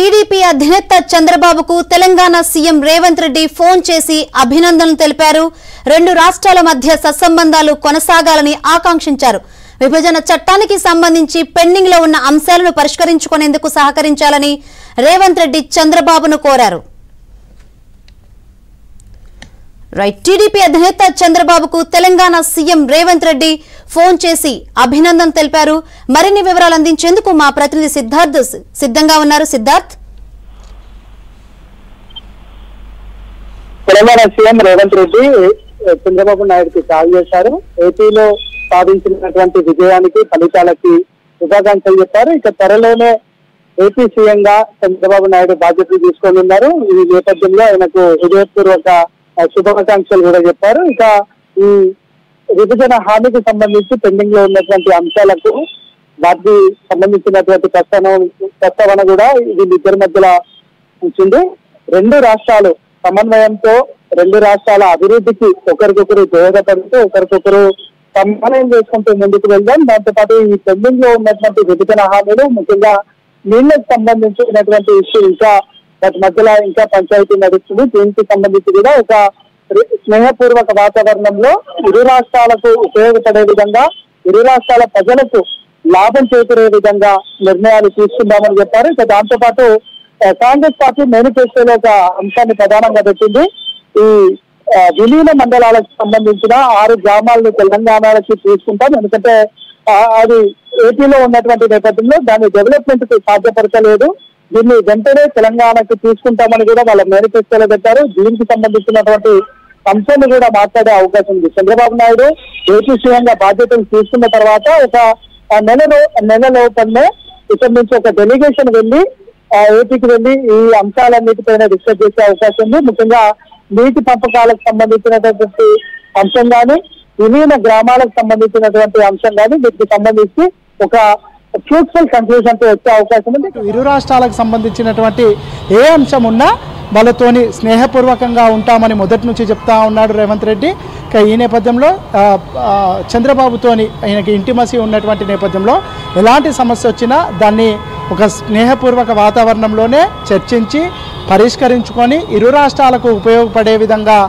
TDP అధినేత చంద్రబాబుకు Telangana CM Revanth Reddy phone చేసి అభినందనలు తెలిపారు రెండు రాష్ట్రాల మధ్య సత్సంబంధాలు కొనసాగాలని ఆకాంక్షించారు విభజన చట్టానికి సంబంధించి పెండింగ్ లో ఉన్న అంశాలను పరిష్కరించుకునేందుకు సహకరించాలని రేవంత్ రెడ్డి చంద్రబాబును కోరారు రైట్ టీడీపీ అధినేత చంద్రబాబుకు తెలంగాణ సీఎం రేవంత్ రెడ్డి ఫోన్ చేసి అభినందన తెలిపారు మరిన్ని వివరాలు అందించేందుకు మా ప్రతినిధి సిద్ధార్థ్ సి- సిద్ధంగా ఉన్నారు సిద్ధార్థ్ తెలంగాణ సీఎం రేవంత్ రెడ్డి ఏ, చంద్రబాబు నాయుడుకి కాల్ చేశారు ఏపీలో సాధించినటువంటి విజయానికి ఫలితాలకి శుభాకాంక్షలు చెప్పారు ఇక త్వరలోనే ఏపీ సీఎం గా చంద్రబాబు నాయుడు బాధ్యతలు తీసుకొని ఉన్నారు ఈ నేపథ్యంలో ఆయనకు హృదయపూర్వక ఆ, శుభాకాంక్షలు కూడా చెప్పారు ఇక ఈ విభజన హామీకి సంబంధించి పెండింగ్ లో ఉన్నటువంటి అంశాలకు వాటికి సంబంధించినటువంటి ప్రస్తావన ప్రస్తావన కూడా వీళ్ళిద్దరి మధ్యలో ఉంచింది రెండు రాష్ట్రాలు సమన్వయంతో రెండు రాష్ట్రాల అభివృద్ధికి ఒకరికొకరు దోహదపడుతూ ఒకరికొకరు సమన్వయం చేసుకుంటూ ముందుకు వెళ్దాం దాంతో పాటు ఈ పెండింగ్ లో ఉన్నటువంటి విభజన హామీలు ముఖ్యంగా నీళ్లకు సంబంధించినటువంటి ఇష్యూ ఇంకా వాటి మధ్యలో ఇంకా పంచాయతీ నడుస్తుంది దీనికి సంబంధించి కూడా ఒక రి- స్నేహపూర్వక వాతావరణంలో ఇరు రాష్ట్రాలకు ఉపయోగపడే విధంగా ఇరు రాష్ట్రాల ప్రజలకు లాభం చేకూరే విధంగా నిర్ణయాలు తీసుకుందామని చెప్పారు ఇక దాంతో పాటు ఆ, కాంగ్రెస్ పార్టీ మేనిఫెస్టోలో ఒక అంశాన్ని ప్రధానంగా పెట్టింది ఈ ఆ, విలీన మండలాలకు సంబంధించిన ఆరు గ్రామాలను తెలంగాణకి తీసుకుంటాం ఎందుకంటే ఆ, అది ఏపీలో ఉన్నటువంటి నేపథ్యంలో దాని డెవలప్మెంట్ కు సాధ్యపరచలేదు దీన్ని వెంటనే తెలంగాణకి తీసుకుంటామని కూడా వాళ్ళ మేనిఫెస్టోలో పెట్టారు దీనికి సంబంధించినటువంటి అంశాన్ని కూడా మాట్లాడే అవకాశం ఉంది చంద్రబాబు నాయుడు ఏపీ సీఎంగా బాధ్యతలు తీసుకున్న తర్వాత ఒక ఆ, నెల రో- నెల లోపలనే ఇక్కడ నుంచి ఒక డెలిగేషన్ వెళ్ళి ఆ, ఏపీకి వెళ్ళి ఈ అంశాలన్నిటిపైన డిస్కస్ చేసే అవకాశం ఉంది ముఖ్యంగా నీటి పంపకాలకు సంబంధించినటువంటి అంశం కానీ విలీన గ్రామాలకు సంబంధించినటువంటి అంశం కానీ వీటికి సంబంధించి ఒక ఫ్రూట్ఫుల్ కన్క్లూజన్ తో వచ్చే అవకాశం ఉంది ఇరు రాష్ట్రాలకు సంబంధించినటువంటి ఏ అంశం ఉన్నా వాళ్ళతోని స్నేహపూర్వకంగా ఉంటామని మొదటి నుంచి చెప్తా ఉన్నాడు రేవంత్ రెడ్డి ఇక ఈ నేపథ్యంలో ఆ, ఆ, చంద్రబాబుతోని ఆయనకి ఇంటిమసీ ఉన్నటువంటి నేపథ్యంలో ఎలాంటి సమస్య వచ్చినా దాన్ని ఒక స్నేహపూర్వక వాతావరణంలోనే చర్చించి పరిష్కరించుకొని ఇరు రాష్ట్రాలకు ఉపయోగపడే విధంగా